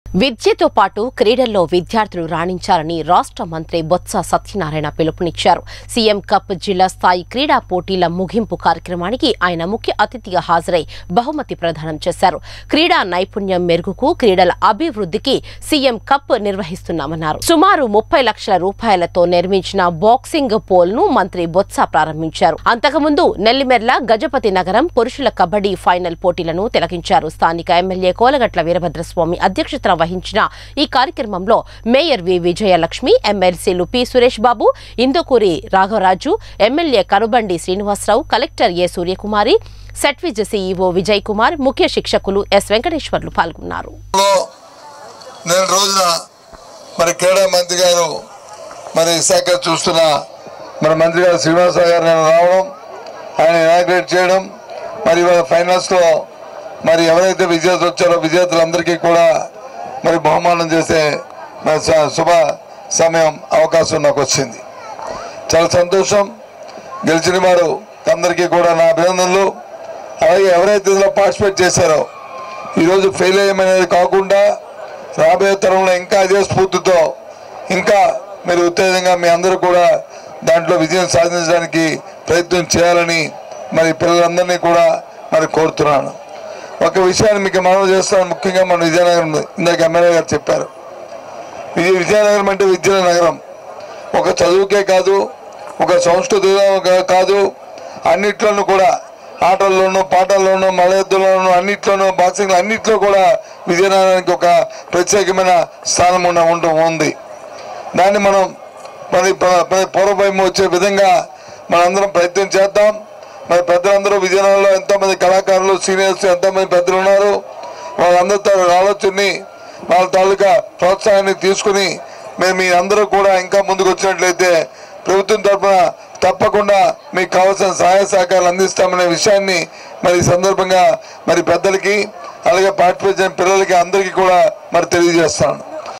విద్యతో పాటు క్రీడల్లో విద్యార్థులు రాణించాలని రాష్ట్ర మంత్రి బొత్స సత్యనారాయణ పిలుపునిచ్చారు సీఎం కప్ జిల్లా స్థాయి క్రీడా పోటీల ముగింపు కార్యక్రమానికి ఆయన ముఖ్య అతిథిగా హాజరై బహుమతి ప్రదానం చేశారు క్రీడా నైపుణ్యం మెరుగుకు క్రీడల అభివృద్ధికి సీఎం కప్ నిర్వహిస్తున్నామన్నారు సుమారు ముప్పై లక్షల రూపాయలతో నిర్మించిన బాక్సింగ్ పోల్ ను మంత్రి బొత్స ప్రారంభించారు అంతకుముందు నెల్లిమెర్ల గజపతి నగరం పురుషుల కబడ్డీ ఫైనల్ పోటీలను తిలకించారు స్థానిక ఎమ్మెల్యే కోలగట్ల వీరభద్రస్వామి అధ్యక్షతన వహించిన ఈ కార్యక్రమంలో మేయర్ వి విజయలక్ష్మి ఎమ్మెల్సీలు P Suresh Babu Indukuri Raghavaraju MLA Kanubandi Srinivasa Rao collector A Suryakumari SETVIZ CEO Vijay Kumar ముఖ్య శిక్షకులు ఎస్ వెంకటేశ్వర్లు పాల్గొన్నారు లో నేను రోజున మరి క్రీడా మంత్రి గారు మరి శాఖ చూస్తున్న మరి మంత్రి గారు శ్రీనివాసరావు గారు నేను రావడం ఆయన ఇనాగ్రేట్ చేయడం మరి ఇవాళ ఫైనల్స్లో మరి ఎవరైతే విజేతలు వచ్చారో విజేతలందరికీ కూడా మరి బహుమానం చేసే మరి శ- శుభ సమయం అవకాశం నాకు వచ్చింది చాలా సంతోషం గెలిచిన వారు అందరికీ కూడా నా అభినందనలు అలాగే ఎవరైతే ఇందులో పార్టిసిపేట్ చేశారో ఈరోజు ఫెయిల్ అయ్యమనేది కాకుండా రాబోయే తరంలో ఇంకా అదే స్ఫూర్తితో ఇంకా మీరు ఉత్తేజంగా మీ అందరూ కూడా దాంట్లో విజయం సాధించడానికి ప్రయత్నం చేయాలని మరి పిల్లలందరినీ కూడా మరి కోరుతున్నాను ఒక విషయాన్ని మీకు మనవి చేస్తాను ముఖ్యంగా మన విజయనగరం ఇందాక ఎమ్మెల్యే గారు చెప్పారు విజయ విజయనగరం అంటే విద్యల నగరం ఒక చదువుకే కాదు ఒక సంస్కృతిలో కా- కాదు అన్నిట్లోనూ కూడా ఆటల్లోనూ పాటల్లోనూ మలయద్దులోనూ అన్నిట్లోనూ బాక్సింగ్ అన్నిట్లో కూడా విజయనగరానికి ఒక ప్రత్యేకమైన స్థానం ఉన్న ఉంటూ ఉంది దాన్ని మనం మరి ప- ప- పూర్వభైము వచ్చే విధంగా మనందరం ప్రయత్నం చేద్దాం మరి పెద్దలందరూ విజయనగరంలో ఎంతోమంది కళాకారులు సీనియర్స్ ఎంతోమంది పెద్దలు ఉన్నారు వాళ్ళందరి తాలూకా ఆలోచనని వాళ్ళ తాలూకా ప్రోత్సాహాన్ని తీసుకుని మేము మీ అందరూ కూడా ఇంకా ముందుకు వచ్చినట్లయితే ప్రభుత్వం తరఫున తప్పకుండా మీకు కావాల్సిన సహాయ సహకారాలు అందిస్తామనే విషయాన్ని మరి ఈ సందర్భంగా మరి పెద్దలకి అలాగే పార్టిసిపేట్ చేసిన పిల్లలకి అందరికీ కూడా మరి తెలియజేస్తాను